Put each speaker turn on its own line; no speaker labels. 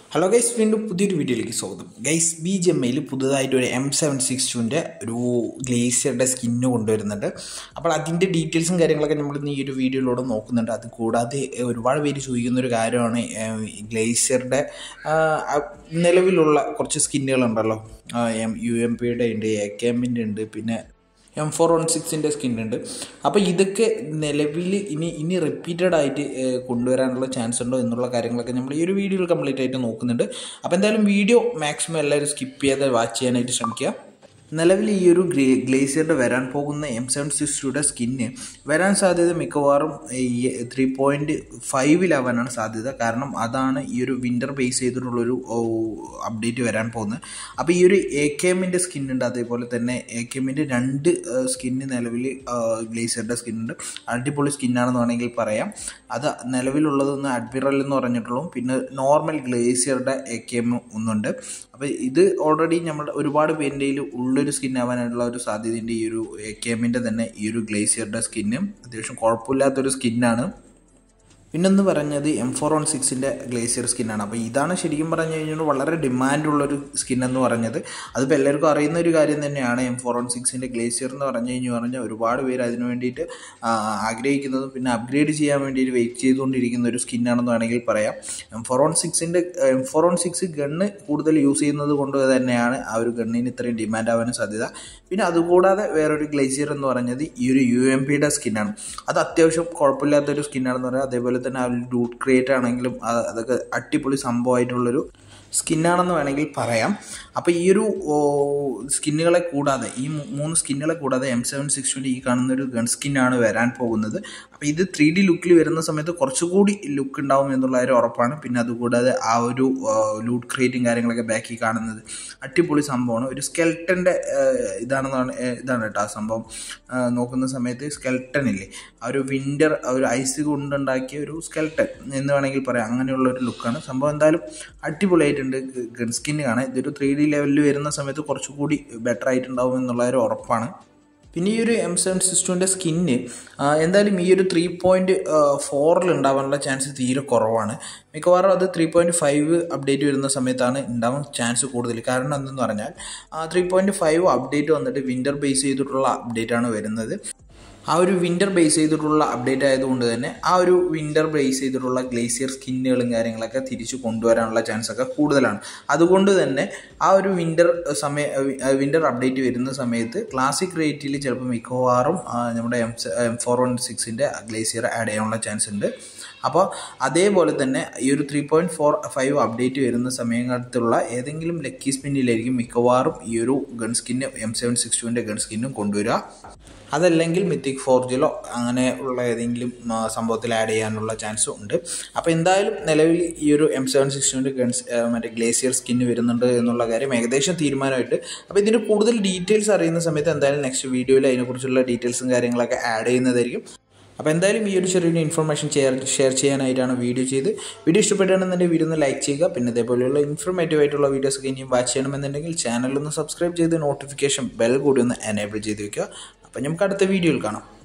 hello guys വീണ്ടും പുതിയൊരു വീഡിയോയിലേക്ക് സ്വാഗതം ഗൈസ് ബി ജി എം ഐയിൽ പുതുതായിട്ട് ഒരു എം സെവൻ സിക്സ് ടുവിൻ്റെ ഒരു ഗ്ലേസിയറുടെ സ്കിന്ന് കൊണ്ടുവരുന്നുണ്ട് അപ്പോൾ അതിൻ്റെ ഡീറ്റെയിൽസും കാര്യങ്ങളൊക്കെ നമ്മൾ ഇന്ന് ഈ ഒരു വീഡിയോയിലൂടെ നോക്കുന്നുണ്ട് അത് കൂടാതെ ഒരുപാട് പേര് ചോദിക്കുന്ന ഒരു കാര്യമാണ് ഗ്ലേസിയറുടെ നിലവിലുള്ള കുറച്ച് സ്കിന്നുകളുണ്ടല്ലോ എം യു എം പിയുടെ ഉണ്ട് എ കെ എമ്മിൻ്റെ ഉണ്ട് പിന്നെ എം ഫോർ വൺ സിക്സിൻ്റെ സ്കിൻ ഉണ്ട് അപ്പോൾ ഇതൊക്കെ നിലവിൽ ഇനി ഇനി റിപ്പീറ്റഡ് ആയിട്ട് കൊണ്ടുവരാനുള്ള ചാൻസ് ഉണ്ടോ എന്നുള്ള കാര്യങ്ങളൊക്കെ നമ്മൾ ഈ ഒരു വീഡിയോയിൽ കംപ്ലീറ്റ് ആയിട്ട് നോക്കുന്നുണ്ട് അപ്പോൾ എന്തായാലും വീഡിയോ മാക്സിമം എല്ലാവരും സ്കിപ്പ് ചെയ്യാതെ വാച്ച് ചെയ്യാനായിട്ട് ശ്രമിക്കുക നിലവിൽ ഈ ഒരു ഗ്രേ ഗ്ലേസിയറുടെ വരാൻ പോകുന്ന എം സെവൻ സിക്സ്റ്റിയുടെ സ്കിന്ന് വരാൻ സാധ്യത മിക്കവാറും ഈ ത്രീ പോയിൻറ്റ് ഫൈവിലാവാനാണ് സാധ്യത കാരണം അതാണ് ഈ ഒരു വിൻ്റർ ബേസ് ചെയ്തിട്ടുള്ളൊരു അപ്ഡേറ്റ് വരാൻ പോകുന്നത് അപ്പോൾ ഈ ഒരു എ കെ എമ്മിൻ്റെ സ്കിന്നുണ്ട് അതേപോലെ തന്നെ എ കെ എമ്മിൻ്റെ രണ്ട് സ്കിന്ന് നിലവിൽ ഗ്ലേസിയറുടെ സ്കിന്നുണ്ട് അടിപൊളി സ്കിന്നാണെന്ന് വേണമെങ്കിൽ പറയാം അത് നിലവിലുള്ളതൊന്ന് അഡ്മിറൽ എന്ന് പറഞ്ഞിട്ടുള്ളൂ പിന്നെ നോർമൽ ഗ്ലേസിയറുടെ എ കെ എം ഒന്നുണ്ട് അപ്പോൾ ഇത് ഓൾറെഡി നമ്മുടെ ഒരുപാട് പേരുടെ ഉള്ളൊരു സ്കിൻ ആവാനുള്ള ഒരു സാധ്യതയുണ്ട് ഈ ഒരു എ കെ എമ്മിൻ്റെ തന്നെ ഈ ഒരു ഗ്ലേസിയറുടെ സ്കിന്നും അത്യാവശ്യം കുഴപ്പമില്ലാത്തൊരു സ്കിന്നാണ് പിന്നൊന്ന് പറഞ്ഞത് എം ഫോർ വൺ സിക്സിൻ്റെ ഗ്ലേസിയർ സ്കിന്നാണ് അപ്പോൾ ഇതാണ് ശരിക്കും പറഞ്ഞു കഴിഞ്ഞാൽ വളരെ ഡിമാൻഡുള്ളൊരു സ്കിൻ എന്ന് പറഞ്ഞത് അതിപ്പോൾ എല്ലാവർക്കും അറിയുന്ന ഒരു കാര്യം തന്നെയാണ് എം ഫോർ വൺ സിക്സിൻ്റെ ഗ്ലേസിയർ എന്ന് പറഞ്ഞു കഴിഞ്ഞു പറഞ്ഞാൽ ഒരുപാട് പേര് അതിന് വേണ്ടിയിട്ട് ആഗ്രഹിക്കുന്നതും പിന്നെ അപ്ഗ്രേഡ് ചെയ്യാൻ വേണ്ടിയിട്ട് വെയിറ്റ് ചെയ്തുകൊണ്ടിരിക്കുന്ന ഒരു സ്കിന്നാണെന്ന് വേണമെങ്കിൽ പറയാം എം ഫോർ വൺ സിക്സിൻ്റെ M four one six gun കൂടുതൽ യൂസ് ചെയ്യുന്നത് കൊണ്ട് തന്നെയാണ് ആ ഒരു ഗണ്ണിന് ഇത്രയും ഡിമാൻഡ് ആവാനും സാധ്യത പിന്നെ അതുകൂടാതെ വേറൊരു ഗ്ലേസിയർ എന്ന് പറഞ്ഞത് ഈ ഒരു യു എം പിയുടെ സ്കിന്നാണ് അത് അത്യാവശ്യം കുഴപ്പമില്ലാത്തൊരു സ്കിന്നാണെന്ന് പറയാം അതേപോലെ തന്നെ ആ ഡൂട്ട് ക്രിയേറ്റ് ആണെങ്കിലും അതൊക്കെ അടിപൊളി സംഭവമായിട്ടുള്ളൊരു സ്കിന്നാണെന്ന് വേണമെങ്കിൽ പറയാം അപ്പോൾ ഈ ഒരു സ്കിന്നുകളെ കൂടാതെ ഈ മൂന്ന് സ്കിന്നുകളെ കൂടാതെ എം സെവൻ സിക്സ് ട്വൻറ്റി ഈ കാണുന്ന ഒരു ഗൺ സ്കിന്നാണ് വരാൻ പോകുന്നത് അപ്പോൾ ഇത് ത്രീ ഡി ലുക്കിൽ വരുന്ന സമയത്ത് കുറച്ചുകൂടി ലുക്ക് ഉണ്ടാവും എന്നുള്ള ഒരു ഉറപ്പാണ് പിന്നെ അതുകൂടാതെ ആ ഒരു ലൂട്ട് ക്രിയേറ്റും കാര്യങ്ങളൊക്കെ ബാക്കി കാണുന്നത് അടിപൊളി സംഭവമാണ് ഒരു സ്കെൽട്ടൻ്റെ ഇതാണെന്നാണ് ഇതാണ് കേട്ടോ ആ സംഭവം നോക്കുന്ന സമയത്ത് സ്കെൽട്ടൻ ഇല്ലേ ആ ഒരു വിൻ്റർ ഒരു ഐസ് കൊണ്ടുണ്ടാക്കിയ ഒരു സ്കെൽട്ടൻ എന്ന് വേണമെങ്കിൽ പറയാം അങ്ങനെയുള്ള ഒരു ലുക്കാണ് സംഭവം എന്തായാലും അടിപൊളിയായിട്ടുണ്ട് ഗൺ സ്കിന്ന് കാണാൻ ഇതൊരു ത്രീ ഡി ലെവലിൽ വരുന്ന സമയത്ത് കുറച്ചുകൂടി ബെറ്റർ ആയിട്ടുണ്ടാവും എന്നുള്ള ഒരു ഉറപ്പാണ് പിന്നെ ഈ ഒരു എം സെവൻ സിക്സ്റ്റുവിൻ്റെ സ്കിന്ന് എന്തായാലും ഈ ഒരു ത്രീ പോയിൻറ്റ് ഫോറിൽ ഉണ്ടാവാനുള്ള ചാൻസ് തീരെ കുറവാണ് മിക്കവാറും അത് ത്രീ പോയിൻറ്റ് ഫൈവ് അപ്ഡേറ്റ് വരുന്ന സമയത്താണ് ഉണ്ടാവാൻ ചാൻസ് കൂടുതൽ കാരണം എന്തെന്ന് പറഞ്ഞാൽ ത്രീ പോയിൻറ്റ് ഫൈവ് അപ്ഡേറ്റ് വന്നിട്ട് വിൻ്റർ ബേസ് ചെയ്തിട്ടുള്ള അപ്ഡേറ്റ് ആണ് വരുന്നത് ആ ഒരു വിൻ്റർ ബേസ് ചെയ്തിട്ടുള്ള അപ്ഡേറ്റ് ആയതുകൊണ്ട് തന്നെ ആ ഒരു വിൻ്റർ ബേസ് ചെയ്തിട്ടുള്ള ഗ്ലേസിയർ സ്കിന്നുകളും കാര്യങ്ങളൊക്കെ തിരിച്ചു കൊണ്ടുവരാനുള്ള ചാൻസ് ഒക്കെ കൂടുതലാണ് അതുകൊണ്ട് തന്നെ ആ ഒരു വിൻ്റർ സമയ വിൻ്റർ അപ്ഡേറ്റ് വരുന്ന സമയത്ത് ക്ലാസിക് റേറ്റിൽ ചിലപ്പോൾ മിക്കവാറും നമ്മുടെ എം എം ഫോർ വൺ സിക്സിൻ്റെ ഗ്ലേസിയർ ആഡ് ചെയ്യാനുള്ള ചാൻസ് ഉണ്ട് അപ്പോൾ അതേപോലെ തന്നെ ഈ ഒരു three point four five update വരുന്ന സമയത്തുള്ള ഏതെങ്കിലും ലക്കി സ്പിന്നിലായിരിക്കും മിക്കവാറും ഈ ഒരു gun skin M seven six ടുവിൻ്റെ ഗൺ സ്കിന്നും കൊണ്ടുവരിക അതല്ലെങ്കിൽ മിത്തിക് ഫോർജിലോ അങ്ങനെ ഉള്ള ഏതെങ്കിലും സംഭവത്തിൽ ആഡ് ചെയ്യാനുള്ള ചാൻസും ഉണ്ട് അപ്പോൾ എന്തായാലും നിലവിൽ ഈ ഒരു എം സെവൻ സിക്സ്റ്റിൻ്റെ ഗൺസ് മറ്റേ ഗ്ലേസിയർ സ്കിന്ന് വരുന്നുണ്ട് എന്നുള്ള കാര്യം ഏകദേശം തീരുമാനമായിട്ട് അപ്പോൾ ഇതിൻ്റെ കൂടുതൽ ഡീറ്റെയിൽസ് അറിയുന്ന സമയത്ത് എന്തായാലും നെക്സ്റ്റ് വീഡിയോയിൽ അതിനെക്കുറിച്ചുള്ള ഡീറ്റെയിൽസും കാര്യങ്ങളൊക്കെ ആഡ് ചെയ്യുന്നതായിരിക്കും അപ്പോൾ എന്തായാലും ഈ ഒരു ചെറിയൊരു ഇൻഫർമേഷൻ ഷെയർ ഷെയർ ചെയ്യാനായിട്ടാണ് വീഡിയോ ചെയ്ത് വീഡിയോ ഇഷ്ടപ്പെട്ടാണെന്നുണ്ടെങ്കിൽ വീഡിയോ ഒന്ന് ലൈക്ക് ചെയ്യുക പിന്നെ ഇതേപോലെയുള്ള ഇൻഫർമേറ്റീവ് ആയിട്ടുള്ള വീഡിയോസ് ഇനിയും വാച്ച് ചെയ്യണമെന്നുണ്ടെങ്കിൽ ചാനൽ ഒന്ന് സബ്സ്ക്രൈബ് ചെയ്ത് നോട്ടിഫിക്കേഷൻ ബെൽ കൂടി ഒന്ന് എനേബിൾ ചെയ്ത് വെക്കുക അപ്പം നമുക്ക് അടുത്ത വീഡിയോയിൽ കാണാം